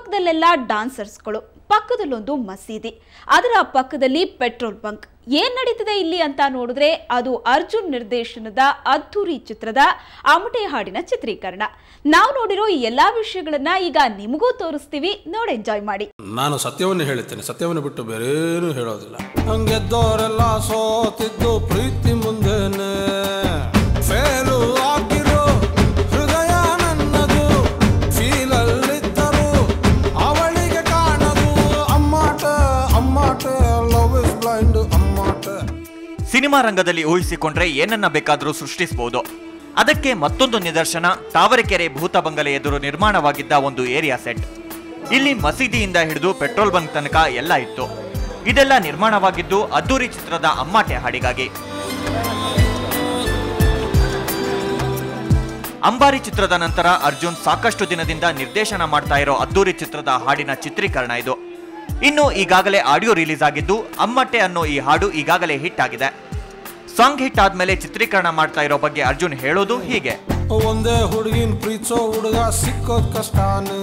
ಅಕ್ಕಪಕ್ಕದಲ್ಲೆಲ್ಲ ಡಾನ್ಸರ್ಸ್ಗಳು ಪಕ್ಕದಲ್ಲೊಂದು ಮಸೀದಿ ಅದರ ಪಕ್ಕದಲ್ಲಿ ಪೆಟ್ರೋಲ್ ಬಂಕ್ ಏನ್ ನಡೀತಿದೆ ಇಲ್ಲಿ ಅಂತ ನೋಡಿದ್ರೆ ಅದು ಅರ್ಜುನ್ ನಿರ್ದೇಶನದ ಅದ್ಧೂರಿ ಚಿತ್ರದ ಆಮಟೆ ಹಾಡಿನ ಚಿತ್ರೀಕರಣ ನಾವು ನೋಡಿರೋ ಈ ಎಲ್ಲಾ ವಿಷಯಗಳನ್ನ ಈಗ ನಿಮಗೂ ತೋರಿಸ್ತೀವಿ ನೋಡಿ ಎಂಜಾಯ್ ಮಾಡಿ ನಾನು ಸತ್ಯವನ್ನು ಹೇಳುತ್ತೇನೆ ಸತ್ಯವನ್ನು ಬಿಟ್ಟು ಬೇರೇನೂ ಹೇಳೋದಿಲ್ಲ ಹಂಗೆದ್ದವರೆಲ್ಲ ಸೋತಿದ್ದು ಪ್ರೀತಿ ಮುಂದೆನೆ ಫೇಲು ಆಗಿರೋ ಹೃದಯ ನನ್ನದು ಫೀಲಲ್ಲಿದ್ದರು ಅವಳಿಗೆ ಕಾಣದು ಅಮ್ಮಾಟ ಅಮ್ಮಾಟ ಲವ್ ಇಸ್ ಬ್ಲೈಂಡ್ ಅಮ್ಮಾಟ ಸಿನಿಮಾ ರಂಗದಲ್ಲಿ ಊಹಿಸಿಕೊಂಡ್ರೆ ಏನನ್ನ ಬೇಕಾದರೂ ಸೃಷ್ಟಿಸಬಹುದು ಅದಕ್ಕೆ ಮತ್ತೊಂದು ನಿದರ್ಶನ ತಾವರೆಕೆರೆ ಭೂತ ಬಂಗಲೆ ಎದುರು ನಿರ್ಮಾಣವಾಗಿದ್ದ ಒಂದು ಏರಿಯಾ ಸೆಟ್ ಇಲ್ಲಿ ಮಸೀದಿಯಿಂದ ಹಿಡಿದು ಪೆಟ್ರೋಲ್ ಬಂಕ್ ತನಕ ಎಲ್ಲ ಇತ್ತು ಇದೆಲ್ಲ ನಿರ್ಮಾಣವಾಗಿದ್ದು ಅದ್ದೂರಿ ಚಿತ್ರದ ಅಮ್ಮಾಟೆ ಹಾಡಿಗಾಗಿ ಅಂಬಾರಿ ಚಿತ್ರದ ನಂತರ ಅರ್ಜುನ್ ಸಾಕಷ್ಟು ದಿನದಿಂದ ನಿರ್ದೇಶನ ಮಾಡ್ತಾ ಇರೋ ಅದ್ದೂರಿ ಚಿತ್ರದ ಹಾಡಿನ ಚಿತ್ರೀಕರಣ ಇದು ಇನ್ನು ಈಗಾಗಲೇ ಆಡಿಯೋ ರಿಲೀಸ್ ಆಗಿದ್ದು ಅಮ್ಮಟ್ಟೆ ಅನ್ನೋ ಈ ಹಾಡು ಈಗಾಗಲೇ ಹಿಟ್ ಆಗಿದೆ ಸಾಂಗ್ ಹಿಟ್ ಆದ್ಮೇಲೆ ಚಿತ್ರೀಕರಣ ಮಾಡ್ತಾ ಇರೋ ಬಗ್ಗೆ ಅರ್ಜುನ್ ಹೇಳೋದು ಹೀಗೆ ಒಂದೇ ಹುಡುಗಿನ ಪ್ರೀತಿಸೋ ಹುಡುಗ ಸಿಕ್ಕೋದ್ ಕಷ್ಟಾನೆ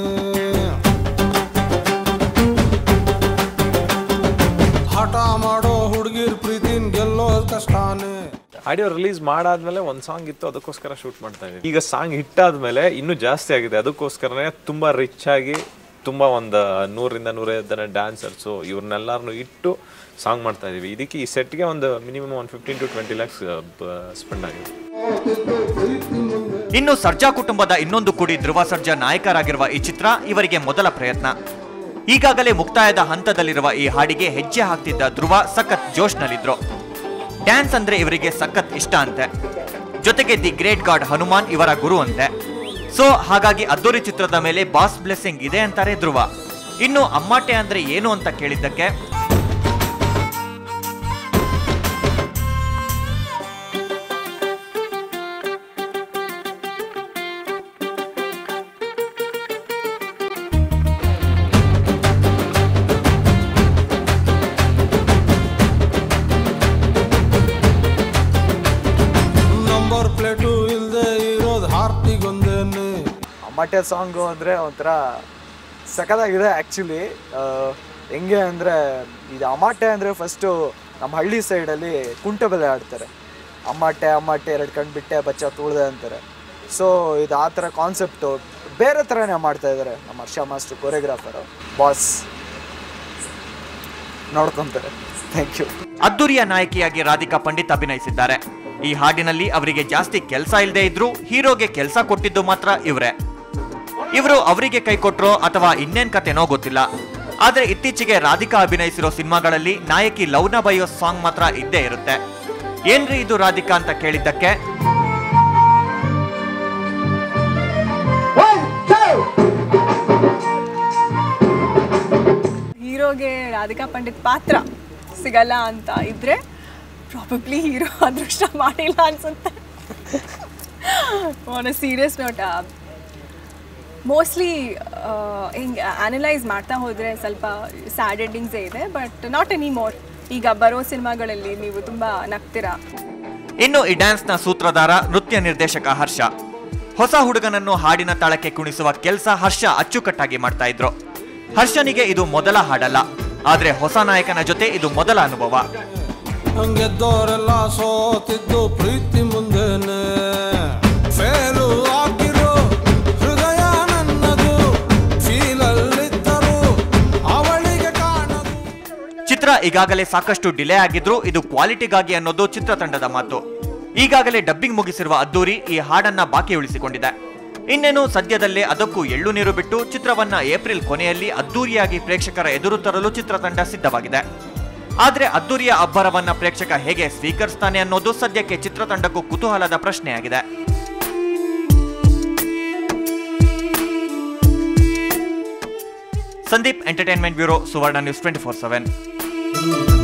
ಹಠ ಮಾಡೋ ಹುಡುಗಿರ್ ಪ್ರೀತಿನ ಗೆಲ್ಲೋದ್ ಕಷ್ಟಾನೆ ಆಡಿಯೋ ರಿಲೀಸ್ ಮಾಡಾದ್ಮೇಲೆ ಒಂದ್ ಸಾಂಗ್ ಇತ್ತು ಅದಕ್ಕೋಸ್ಕರ ಶೂಟ್ ಮಾಡ್ತಾ ಇದೀವಿ ಈಗ ಸಾಂಗ್ ಹಿಟ್ ಆದ್ಮೇಲೆ ಇನ್ನೂ ಜಾಸ್ತಿ ಆಗಿದೆ ಅದಕ್ಕೋಸ್ಕರನೇ ತುಂಬಾ ರಿಚ್ ಆಗಿ ತುಂಬಾ ಒಂದು ನೂರಿಂದ ನೂರೈವತ್ತು ಜನ ಡ್ಯಾನ್ಸರ್ಸು ಇವ್ರನ್ನೆಲ್ಲರನ್ನು ಇಟ್ಟು ಸಾಂಗ್ ಮಾಡ್ತಾ ಇದೀವಿ ಇದಕ್ಕೆ ಈ ಸೆಟ್ಗೆ ಒಂದು ಮಿನಿಮಮ್ ಒಂದು fifteen to twenty lakhs spend ಆಗಿದೆ ಇನ್ನು ಸರ್ಜಾ ಕುಟುಂಬದ ಇನ್ನೊಂದು ಕುಡಿ ಧ್ರುವ ಸರ್ಜಾ ನಾಯಕರಾಗಿರುವ ಈ ಚಿತ್ರ ಇವರಿಗೆ ಮೊದಲ ಪ್ರಯತ್ನ ಈಗಾಗಲೇ ಮುಕ್ತಾಯದ ಹಂತದಲ್ಲಿರುವ ಈ ಹಾಡಿಗೆ ಹೆಜ್ಜೆ ಹಾಕ್ತಿದ್ದ ಧ್ರುವ ಸಖತ್ ಜೋಶ್ನಲ್ಲಿದ್ರು ಡ್ಯಾನ್ಸ್ ಅಂದ್ರೆ ಇವರಿಗೆ ಸಖತ್ ಇಷ್ಟ ಅಂತೆ ಜೊತೆಗೆ ದಿ ಗ್ರೇಟ್ ಗಾಡ್ ಹನುಮಾನ್ ಇವರ ಗುರು ಅಂತೆ ಸೊ ಹಾಗಾಗಿ ಅದ್ದೂರಿ ಚಿತ್ರದ ಮೇಲೆ ಬಾಸ್ ಬ್ಲೆಸ್ಸಿಂಗ್ ಇದೆ ಅಂತಾರೆ ಧ್ರುವ ಇನ್ನು ಅಮ್ಮಾಟೆ ಅಂದ್ರೆ ಏನು ಅಂತ ಕೇಳಿದ್ದಕ್ಕೆ ನಂಬರ್ ಪ್ಲೇಟು ಇಲ್ದೆ ಇರೋದ್ ಹಾರ್ಟಿಗೊಂದೇನೆ ಅಮ್ಮಟೆ ಸಾಂಗು ಅಂದರೆ ಒಂಥರ ಸಖತ್ತಾಗಿದೆ ಆ್ಯಕ್ಚುಲಿ ಹೆಂಗೆ ಅಂದರೆ ಇದು ಅಮಾಟೆ ಅಂದರೆ ಫಸ್ಟು ನಮ್ಮ ಹಳ್ಳಿ ಸೈಡಲ್ಲಿ ಕುಂಟೆಬೆಲೆ ಆಡ್ತಾರೆ ಅಮ್ಮಾಟೆ ಅಮ್ಮಾಟೆ ಎರಡು ಕಣ್ಣು ಬಿಟ್ಟೆ ಬಚ್ಚ ತುಳ್ದೆ ಅಂತಾರೆ ಸೊ ಇದು ಆ ಥರ ಕಾನ್ಸೆಪ್ಟು ಬೇರೆ ಥರನೇ ಮಾಡ್ತಾ ಇದ್ದಾರೆ ನಮ್ಮ ಹರ್ಷ ಮಾಸ್ಟರ್ ಕೊರಿಯೋಗ್ರಾಫರು ಬಾಸ್ ನೋಡ್ಕೊತಾರೆ ಥ್ಯಾಂಕ್ ಯು ಅದ್ದೂರಿಯ ನಾಯಕಿಯಾಗಿ ರಾಧಿಕಾ ಪಂಡಿತ್ ಅಭಿನಯಿಸಿದ್ದಾರೆ ಈ ಹಾಡಿನಲ್ಲಿ ಅವರಿಗೆ ಜಾಸ್ತಿ ಕೆಲಸ ಇಲ್ಲದೆ ಇದ್ರೂ ಹೀರೋಗೆ ಕೆಲಸ ಕೊಟ್ಟಿದ್ದು ಮಾತ್ರ ಇವರೇ ಇವರು ಅವರಿಗೆ ಕೈ ಕೊಟ್ರೋ ಅಥವಾ ಇನ್ನೇನ್ ಕತೆನೋ ಗೊತ್ತಿಲ್ಲ ಆದ್ರೆ ಇತ್ತೀಚೆಗೆ ರಾಧಿಕಾ ಅಭಿನಯಿಸಿರೋ ಸಿನಿಮಾಗಳಲ್ಲಿ ನಾಯಕಿ ಲವ್ನ ಬೈಯೋ ಸಾಂಗ್ ಮಾತ್ರ ಇದ್ದೇ ಇರುತ್ತೆ ಏನ್ರಿ ಇದು ರಾಧಿಕಾ ಅಂತ ಕೇಳಿದ್ದಕ್ಕೆ ಹೀರೋಗೆ ರಾಧಿಕಾ ಪಂಡಿತ್ ಪಾತ್ರ ಸಿಗಲ್ಲ ಅಂತ ಇದ್ರೆ ಪ್ರಾಬಬ್ಲಿ ಹೀರೋ ಅದೃಷ್ಟ ಮಾಡಿಲ್ಲ ಅನ್ಸುತ್ತೆ on a serious note mostly ಹಿಂಗೆ ಅನಲೈಸ್ ಮಾಡ್ತಾ ಹೋದರೆ ಸ್ವಲ್ಪ ಸ್ಯಾಡ್ ಎಂಡಿಂಗ್ಸೇ ಇದೆ ಬಟ್ ನಾಟ್ ಎನಿ ಮೋರ್ ಈಗ ಬರೋ ಸಿನಿಮಾಗಳಲ್ಲಿ ನೀವು ತುಂಬ ನಗ್ತೀರಾ ಇನ್ನು ಈ ಡ್ಯಾನ್ಸ್ನ ಸೂತ್ರಧಾರ ನೃತ್ಯ ನಿರ್ದೇಶಕ ಹರ್ಷ ಹೊಸ ಹುಡುಗನನ್ನು ಹಾಡಿನ ತಾಳಕ್ಕೆ ಕುಣಿಸುವ ಕೆಲಸ ಹರ್ಷ ಅಚ್ಚುಕಟ್ಟಾಗಿ ಮಾಡ್ತಾ ಇದ್ರು ಹರ್ಷನಿಗೆ ಇದು ಮೊದಲ ಹಾಡಲ್ಲ ಆದ್ರೆ ಹೊಸ ನಾಯಕನ ಜೊತೆ ಇದು ಮೊದಲ ಅನುಭವ ಹಂಗೆದ್ದವರೆಲ್ಲ ಸೋತಿದ್ದು ಪ್ರೀತಿ ಮುಂದೆನೆ ಫೇಲು ಆಗಿರೋ ಹೃದಯ ನನ್ನದು ಫೀಲಲ್ಲಿದ್ದರು ಅವಳಿಗೆ ಕಾಣದು ಚಿತ್ರ ಈಗಾಗಲೇ ಸಾಕಷ್ಟು ಡಿಲೇ ಆಗಿದ್ರು ಇದು ಕ್ವಾಲಿಟಿಗಾಗಿ ಅನ್ನೋದು ಚಿತ್ರತಂಡದ ಮಾತು ಈಗಾಗಲೇ ಡಬ್ಬಿಂಗ್ ಮುಗಿಸಿರುವ ಅದ್ದೂರಿ ಈ ಹಾಡನ್ನ ಬಾಕಿ ಉಳಿಸಿಕೊಂಡಿದೆ ಇನ್ನೇನು ಸದ್ಯದಲ್ಲೇ ಅದಕ್ಕೂ ಎಳ್ಳು ನೀರು ಬಿಟ್ಟು ಚಿತ್ರವನ್ನ ಏಪ್ರಿಲ್ ಕೊನೆಯಲ್ಲಿ ಅದ್ದೂರಿಯಾಗಿ ಪ್ರೇಕ್ಷಕರ ಎದುರು ತರಲು ಚಿತ್ರತಂಡ ಸಿದ್ಧವಾಗಿದೆ ಆದ್ರೆ ಅದ್ದೂರಿಯ ಅಬ್ಬರವನ್ನ ಪ್ರೇಕ್ಷಕ ಹೇಗೆ ಸ್ವೀಕರಿಸ್ತಾನೆ ಅನ್ನೋದು ಸದ್ಯಕ್ಕೆ ಚಿತ್ರತಂಡಕ್ಕೂ ಕುತೂಹಲದ ಪ್ರಶ್ನೆಯಾಗಿದೆ Sandeep entertainment bureau Suvarna news twenty four seven